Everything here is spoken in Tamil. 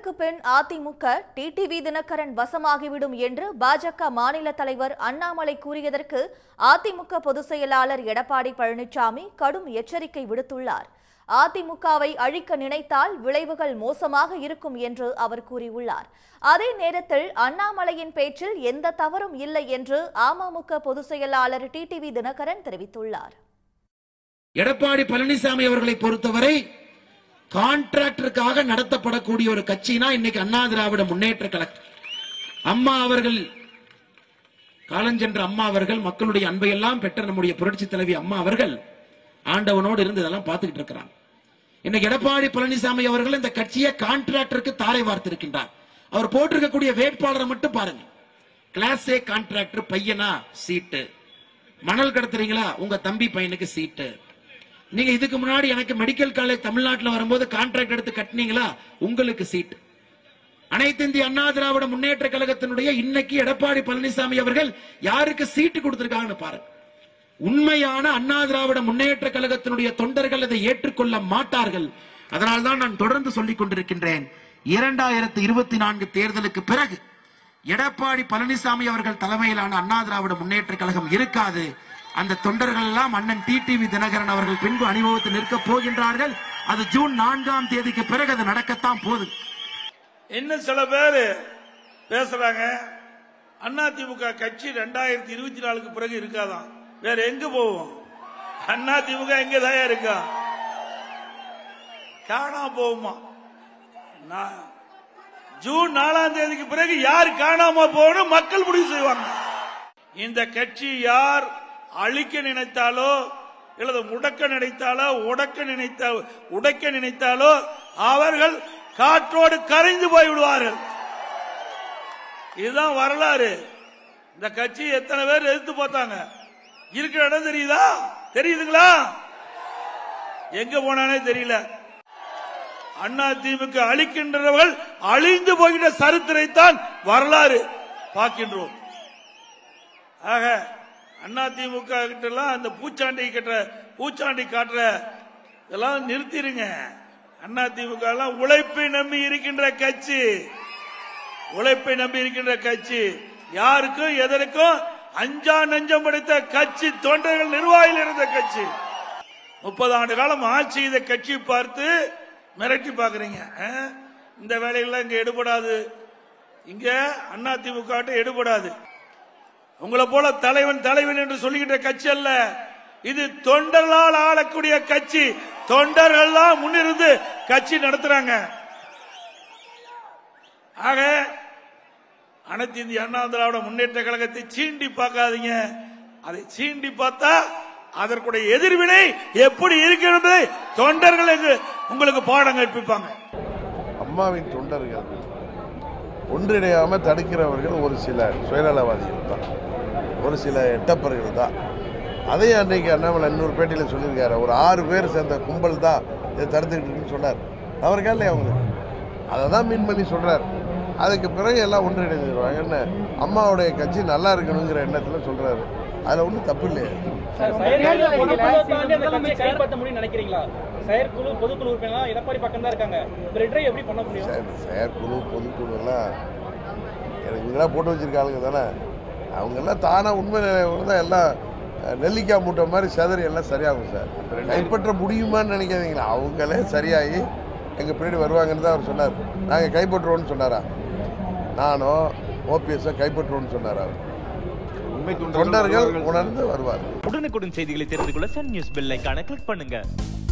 தேர்தலுக்கு பின் அதிமுக டிடிவி தினகரன் வசமாகிவிடும் என்று பாஜக மாநில தலைவர் அண்ணாமலை கூறியதற்கு அதிமுக பொதுச் செயலாளர் எடப்பாடி பழனிசாமி கடும் எச்சரிக்கை விடுத்துள்ளார் அதிமுகவை அழிக்க நினைத்தால் விளைவுகள் மோசமாக இருக்கும் என்று அவர் கூறியுள்ளார் அதே நேரத்தில் அண்ணாமலையின் பேச்சில் எந்த தவறும் இல்லை என்று அமமுக பொதுச் செயலாளர் டிடிவி தினகரன் தெரிவித்துள்ளார் எடப்பாடி பழனிசாமி அவர்களை பொறுத்தவரை கான்ட்ராக்டருக்காக நடத்தப்படக்கூடிய ஒரு கட்சினா இன்னைக்கு அண்ணா திராவிட முன்னேற்ற கழகம் அம்மா அவர்கள் காலஞ்சென்ற அம்மா அவர்கள் மக்களுடைய அன்பையெல்லாம் பெற்ற நம்முடைய புரட்சி தலைவி அம்மா அவர்கள் ஆண்டவனோடு இருந்து இதெல்லாம் பார்த்துக்கிட்டு இருக்கிறாங்க இன்னைக்கு எடப்பாடி பழனிசாமி அவர்கள் இந்த கட்சியை கான்ட்ராக்டருக்கு தாரை வார்த்திருக்கின்றார் அவர் போட்டிருக்கக்கூடிய வேட்பாளரை மட்டும் பாருங்க கிளாஸ் ஏ கான்ட்ராக்டர் பையனா சீட்டு மணல் கடத்துறீங்களா உங்க தம்பி பையனுக்கு சீட்டு நீங்க இதுக்கு முன்னாடி எனக்கு மெடிக்கல் காலேஜ் தமிழ்நாட்டுல வரும்போது கான்ட்ராக்ட் எடுத்து கட்டினீங்களா உங்களுக்கு சீட்டு அனைத்து இந்திய அண்ணா திராவிட முன்னேற்ற கழகத்தினுடைய இன்னைக்கு எடப்பாடி பழனிசாமி அவர்கள் யாருக்கு சீட்டு கொடுத்திருக்காங்கன்னு பாருங்க உண்மையான அண்ணா திராவிட முன்னேற்ற கழகத்தினுடைய தொண்டர்கள் அதை ஏற்றுக்கொள்ள மாட்டார்கள் அதனால்தான் நான் தொடர்ந்து சொல்லிக் கொண்டிருக்கின்றேன் இரண்டாயிரத்தி இருபத்தி நான்கு தேர்தலுக்கு பிறகு எடப்பாடி பழனிசாமி அவர்கள் தலைமையிலான அண்ணா திராவிட முன்னேற்ற கழகம் இருக்காது அந்த தொண்டர்கள் எல்லாம் அண்ணன் டிடிவி தினகரன் அவர்கள் பின்பு அணிவகுத்து நிற்கப் போகின்றார்கள் அது ஜூன் நான்காம் தேதிக்கு பிறகு அது நடக்கத்தான் போகுது இன்னும் சில பேர் பேசுறாங்க அதிமுக கட்சி ரெண்டாயிரத்தி இருபத்தி நாலுக்கு பிறகு இருக்காதான் வேற எங்க போவோம் அதிமுக எங்க தான் இருக்கா காணாம போகுமா நான் ஜூன் நாலாம் தேதிக்கு பிறகு யார் காணாம போகணும் மக்கள் முடிவு செய்வாங்க இந்த கட்சி யார் அழிக்க நினைத்தாலோ அல்லது முடக்க நினைத்தாலோ உடக்க நினைத்த உடைக்க நினைத்தாலோ அவர்கள் காற்றோடு கரைந்து போய் விடுவார்கள் இதுதான் வரலாறு இந்த கட்சி எத்தனை பேர் எதிர்த்து பார்த்தாங்க இருக்கிற இடம் தெரியுதா தெரியுதுங்களா எங்க போனானே தெரியல அண்ணா திமுக அழிக்கின்றவர்கள் அழிந்து போகின்ற சரித்திரைத்தான் வரலாறு பார்க்கின்றோம் ஆக அண்ணா திமுக கிட்ட எல்லாம் அந்த பூச்சாண்டி கட்டுற பூச்சாண்டி காட்டுற இதெல்லாம் நிறுத்திடுங்க அண்ணா திமுக எல்லாம் உழைப்பை நம்பி இருக்கின்ற கட்சி உழைப்பை நம்பி இருக்கின்ற கட்சி யாருக்கும் எதற்கும் அஞ்சா நெஞ்சம் படைத்த கட்சி தொண்டர்கள் நிர்வாகிகள் இருந்த கட்சி முப்பது ஆண்டு காலம் ஆட்சி செய்த கட்சி பார்த்து மிரட்டி பாக்குறீங்க ஆ? இந்த வேலைகள்லாம் இங்க எடுபடாது இங்க அண்ணா திமுக எடுபடாது உங்களை போல தலைவன் தலைவன் என்று சொல்லுகின்ற கட்சி அல்ல இது தொண்டர்களால் ஆளக்கூடிய கட்சி தொண்டர்கள் தான் முன்னிருந்து கட்சி நடத்துறாங்க ஆக அனைத்து இந்திய அண்ணா திராவிட முன்னேற்ற கழகத்தை சீண்டி பார்க்காதீங்க அதை சீண்டி பார்த்தா அதற்குடைய எதிர்வினை எப்படி இருக்கிறது தொண்டர்கள் எங்கு- உங்களுக்கு பாடம் கற்பிப்பாங்க அம்மாவின் தொண்டர்கள் ஒன்றிணையாம தடுக்கிறவர்கள் ஒரு சில சுயநலவாதிகள் தான் ஒரு சில எட்டப்பர்கள் தான் அதையும் அன்னைக்கு அண்ணாமலை இன்னொரு பேட்டியில் சொல்லியிருக்காரு ஒரு ஆறு பேர் சேர்ந்த கும்பல் தான் இதை தடுத்துக்கிட்டு இருக்குன்னு சொன்னார் அவருக்கா இல்லையா அவங்களுக்கு அதை தான் மீன் பண்ணி சொல்றார் அதுக்கு பிறகு எல்லாம் ஒன்றிணைஞ்சிருவாங்க என்ன அம்மாவுடைய கட்சி நல்லா இருக்கணுங்கிற எண்ணத்தில் சொல்றாரு அதில் ஒன்றும் தப்பு இல்லையே செயற்குழு பொதுக்குழுவை தாண்டி அந்த கட்சியை கைப்பற்ற முடியும்னு நினைக்கிறீங்களா செயற்குழு பொதுக்குழு உறுப்பினர்லாம் எடப்பாடி பக்கம் தான் இருக்காங்க பிரெட்ரை எப்படி பண்ண முடியும் செயற் செயற்குழு பொதுக்குழு எல்லாம் எனக்கு இங்கெல்லாம் போட்டு வச்சிருக்காளுங்க தானே அவங்கெல்லாம் தானாக உண்மை நிலையோட தான் எல்லாம் அஹ், நெல்லிக்காய் மூட்டை மாதிரி செதறி எல்லாம் சரியாகும் சார் கைப்பற்ற முடியுமான்னு நினைக்காதீங்களா அவங்களே சரியாகி எங்கள் பின்னாடி வருவாங்கன்னு தான் அவர் சொன்னார் நாங்கள் கைப்பற்றுவோம்னு சொன்னாரா நானும் ஓபிஎஸ்ஸை கைப்பற்றுவோம்னு சொன்னார் அவர் தொண்டர்கள் உணர்ந்து வருவார் உடனுக்குடன் செய்திகளை தெரிந்து கொள்ள சன் நியூஸ் பெல் ஐகானை கிளிக் பண்ணுங்க